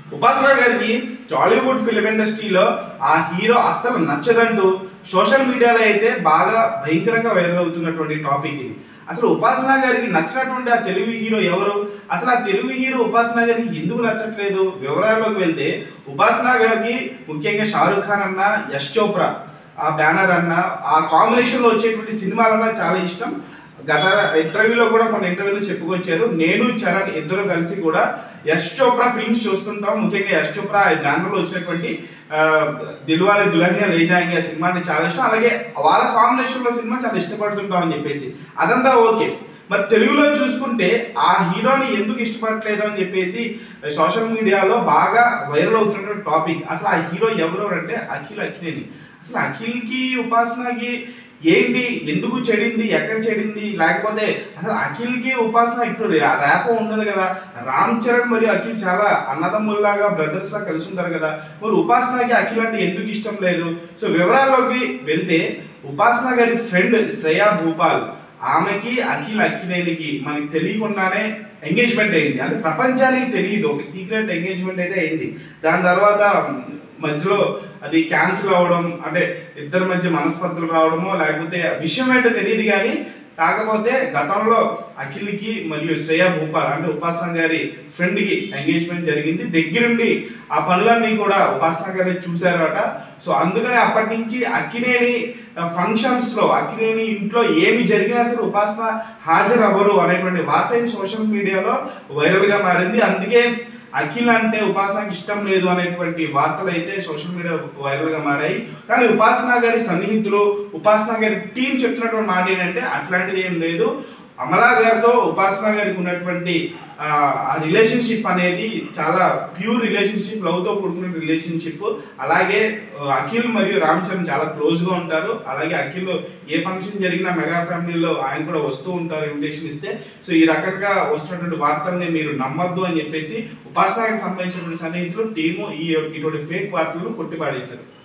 ఉపాసన గారికి టాలీవుడ్ ఫిలిం ఇండస్ట్రీలో ఆ హీరో అస్సలు నచ్చదంటూ సోషల్ మీడియాలో అయితే బాగా భయంకరంగా వైరల్ అవుతున్నటువంటి టాపిక్ ఇది అసలు ఉపాసన గారికి నచ్చినటువంటి ఆ తెలుగు హీరో ఎవరు అసలు ఆ తెలుగు హీరో ఉపాసన గారికి ఎందుకు నచ్చట్లేదు వివరాల్లోకి వెళ్తే ఉపాసన గారికి ముఖ్యంగా షారుఖ్ ఖాన్ అన్న యశ్ చోప్రా ఆ బ్యానర్ అన్న ఆ కాంబినేషన్లో వచ్చేటువంటి సినిమాలన్నా చాలా ఇష్టం గత ఇంటర్వ్యూలో కూడా కొన్ని ఇంటర్వ్యూలో చెప్పుకొచ్చారు నేను చరణ్ ఇద్దరు కలిసి కూడా యశ్ చోప్రా ఫిల్మ్స్ చూస్తుంటాం ముఖ్యంగా యశ్ చోప్రా బ్యానర్లో వచ్చినటువంటి ఆ, దిల్వాలే దుల్హనియా లే జాయింగే ఆ సినిమా అంటే చాలా ఇష్టం అలాగే వాళ్ళ కాంబినేషన్లో సినిమా చాలా ఇష్టపడుతుంటాం అని చెప్పేసి అదంతా ఓకే మరి తెలుగులో చూసుకుంటే ఆ హీరోని ఎందుకు ఇష్టపడట్లేదు అని చెప్పేసి సోషల్ మీడియాలో బాగా వైరల్ అవుతున్న టాపిక్ అసలు ఆ హీరో ఎవరు అంటే అఖిల్ అఖిలేని అసలు అఖిల్కి ఉపాసనకి ఏంటి ఎందుకు చెడింది ఎక్కడ చెడింది లేకపోతే అసలు అఖిల్కి ఉపాసన ఇప్పుడు ర్యా- ర్యాపో ఉండదు కదా రామ్ చరణ్ మరియు అఖిల్ చాలా అన్నదమ్ముల్లాగా బ్రదర్స్ లా కలిసి ఉంటారు కదా మరి ఉపాసనకి అఖిల్ అంటే ఎందుకు ఇష్టం లేదు సో వివరాల్లోకి వెళ్తే ఉపాసన గారి ఫ్రెండ్ శ్రేయా భూపాల్ ఆమెకి అఖిల్ అఖిలేనికి మనకి తెలియకుండానే ఎంగేజ్మెంట్ అయింది అంటే ప్రపంచానికి తెలియదు ఒక సీక్రెట్ ఎంగేజ్మెంట్ అయితే అయింది దాని తర్వాత మధ్యలో అది క్యాన్సిల్ అవ్వడం అంటే ఇద్దరి మధ్య మనస్పర్ధలు రావడమో లేకపోతే విషయం ఏంటో తెలియదు కానీ కాకపోతే గతంలో అఖిల్కి మరియు శ్రేయా భూపాల్ అంటే ఉపాసన గారి ఫ్రెండ్కి ఎంగేజ్మెంట్ జరిగింది దగ్గరుండి ఆ పనులన్నీ కూడా ఉపాసన గారి చూశారట సో అందుకని అప్పటి నుంచి అక్కినేని ఫంక్షన్స్లో అక్కినేని ఇంట్లో ఏమి జరిగినా సరే ఉపాసన హాజరు అవ్వరు అనేటువంటి వార్త సోషల్ మీడియాలో వైరల్గా మారింది అందుకే అఖిల్ అంటే ఉపాసనకి ఇష్టం లేదు అనేటువంటి వార్తలు అయితే సోషల్ మీడియా వైరల్ గా మారాయి కానీ ఉపాసన గారి సన్నిహితులు ఉపాసన గారి టీం చెప్తున్నటువంటి మాట ఏంటంటే అట్లాంటిది ఏం లేదు అమలా గారితో ఉపాసన గారికి ఉన్నటువంటి ఆ, ఆ రిలేషన్షిప్ అనేది చాలా ప్యూర్ రిలేషన్షిప్ లవ్తో కూడుకున్న రిలేషన్షిప్ అలాగే ఆ, అఖిల్ మరియు రామ్ చరణ్ చాలా క్లోజ్గా ఉంటారు అలాగే అఖిల్ ఏ ఫంక్షన్ జరిగినా మెగా ఫ్యామిలీలో ఆయన కూడా వస్తూ ఉంటారు ఇన్విటేషన్ ఇస్తే సో ఈ రకంగా వస్తున్నటువంటి వార్తల్ని మీరు నమ్మద్దు అని చెప్పేసి ఉపాసనకి సంబంధించినటువంటి సన్నిహితులు టీము ఈ ఇటువంటి ఫేక్ వార్తలను కొట్టిపాడేశారు